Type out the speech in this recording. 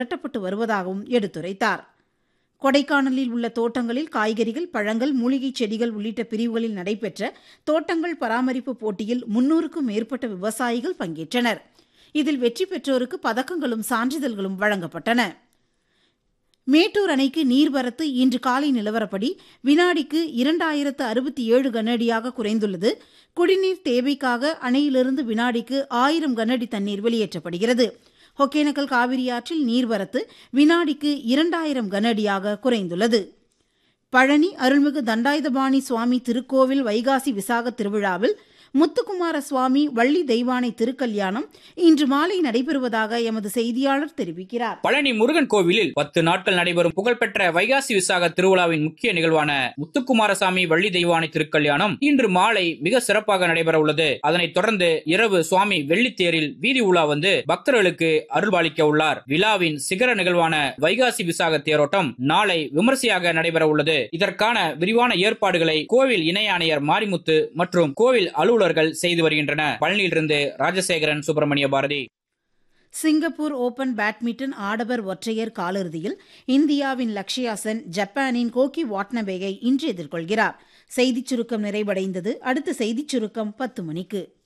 திரட்டப்பட்டு வருவதாகவும் எடுத்துரைத்தார் கொடைக்கானலில் உள்ள தோட்டங்களில் காய்கறிகள் பழங்கள் மூலிகைச் செடிகள் உள்ளிட்ட பிரிவுகளில் நடைபெற்ற தோட்டங்கள் பராமரிப்பு போட்டியில் முன்னூறுக்கும் மேற்பட்ட விவசாயிகள் பங்கேற்றனர் இதில் வெற்றி பெற்றோருக்கு பதக்கங்களும் சான்றிதழ்களும் வழங்கப்பட்டன மேட்டூர் அணைக்கு நீர்வரத்து இன்று காலை நிலவரப்படி வினாடிக்கு இரண்டாயிரத்து அறுபத்தி ஏழு கனஅடியாக குறைந்துள்ளது குடிநீர் தேவைக்காக அணையிலிருந்து வினாடிக்கு ஆயிரம் கனஅடி தண்ணீர் வெளியேற்றப்படுகிறது ஒகேனக்கல் காவிரி ஆற்றில் நீர்வரத்து வினாடிக்கு இரண்டாயிரம் கனஅடியாக குறைந்துள்ளது பழனி அருள்மிகு தண்டாயுதபாணி சுவாமி திருக்கோவில் வைகாசி விசாக திருவிழாவில் முத்துக்குமார சுவாமி வள்ளி தெய்வானை திருக்கல்யாணம் இன்று மாலை நடைபெறுவதாக எமது செய்தியாளர் தெரிவிக்கிறார் பழனி முருகன் கோவிலில் பத்து நாட்கள் நடைபெறும் புகழ்பெற்ற வைகாசி விசாக திருவிழாவின் முக்கிய நிகழ்வான முத்துக்குமாரசாமி வள்ளி தெய்வானை திருக்கல்யாணம் இன்று மாலை மிக சிறப்பாக நடைபெற உள்ளது அதனைத் தொடர்ந்து இரவு சுவாமி வெள்ளித்தேரில் வீதி உலா வந்து பக்தர்களுக்கு அருள்பாலிக்க உள்ளார் விழாவின் சிகர நிகழ்வான வைகாசி விசாக தேரோட்டம் நாளை விமரிசையாக நடைபெற உள்ளது இதற்கான விரிவான ஏற்பாடுகளை கோவில் இணை ஆணையர் மாரிமுத்து மற்றும் கோவில் அலுவலர் அலுவலர்கள் செய்து வருகின்றனர் பழனியிலிருந்து Rajasekaran Subramania Bharathi Singapore open badminton ஆடவர் ஒற்றையர் காலிறுதியில் இந்தியாவின் லக்ஷயா சென் ஜப்பானின் கோகி வாட்னபேயை இன்று எதிர்கொள்கிறார் செய்திச் சுருக்கம் நிறைவடைந்தது அடுத்த செய்திச் சுருக்கம் பத்து மணிக்கு